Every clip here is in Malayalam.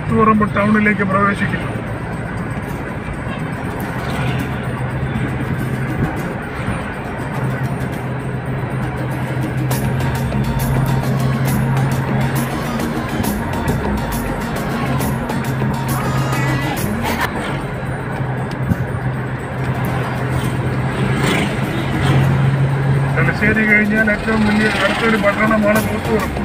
മുത്തുപറമ്പ് ടൗണിലേക്ക് പ്രവേശിക്കുന്നു തലശ്ശേരി കഴിഞ്ഞാൽ ഏറ്റവും വലിയ അടുത്തൊരു പട്ടണമാണ് കൂത്തുപറമ്പ്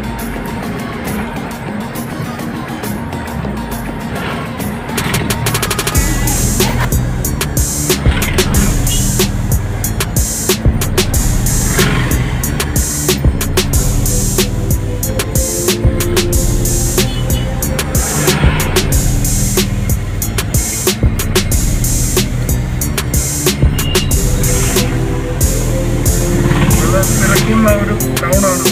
വളരെ തിരക്കുള്ള ഒരു ടൗണാണ്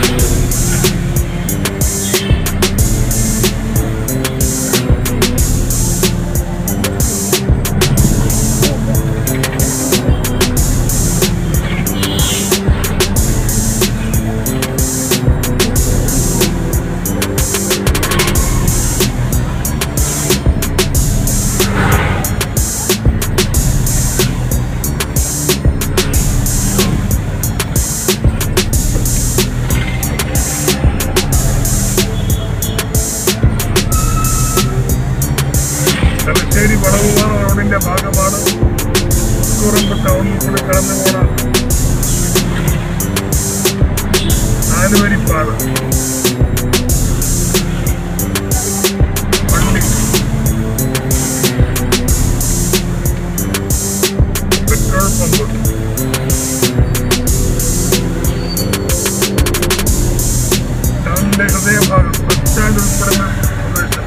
തലശ്ശേരി വളവുപാറ റോഡിന്റെ ഭാഗമാണ് കൂറമ്പ് ടൗണിൽ കൂടെ കടന്നു പോണ നാലുവരിപ്പാത വണ്ടി പെട്രോൾ പമ്പ് ടൗണിന്റെ ഹൃദയഭാഗം ബസ് സ്റ്റാൻഡ് ഉൾപ്പെടുന്ന പ്രദേശം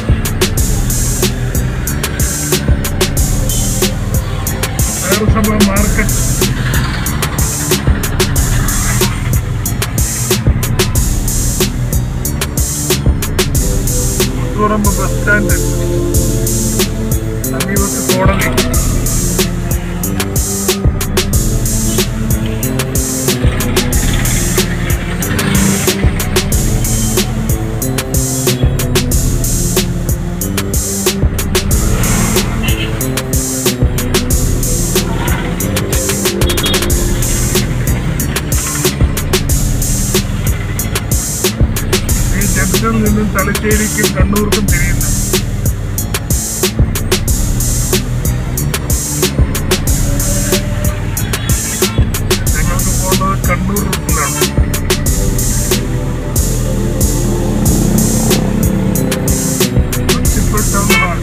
നഗരസഭ മാർക്കറ്റ് മുത്തുറമ്പ് ബസ് സ്റ്റാൻഡ് സമീപത്ത് കോടതി ഈ ജംഗ്ഷനിൽ നിന്നും തലശ്ശേരിക്കും കണ്ണൂർക്കും തിരിയുന്നു ഞങ്ങൾക്ക് പോകേണ്ടത് കണ്ണൂർ റൂട്ടിലാണ് മുനിസിപ്പൽ ടൗൺ ഹാൾ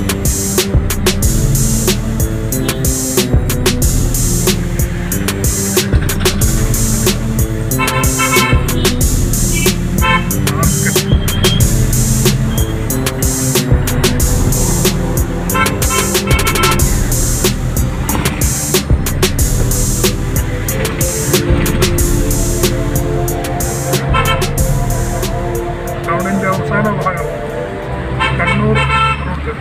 മാർക്കറ്റ് ടൗണിന്റെ അവസാന ഭാഗം കണ്ണൂർ റൂട്ട്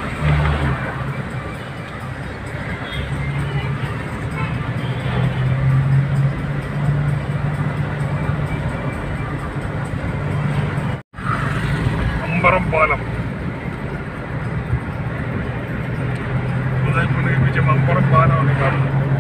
അമ്പറം പാലം പുതുതായി പുനർനിർമ്മിച്ച അമ്പറം പാലമാണ് കാണുന്നത്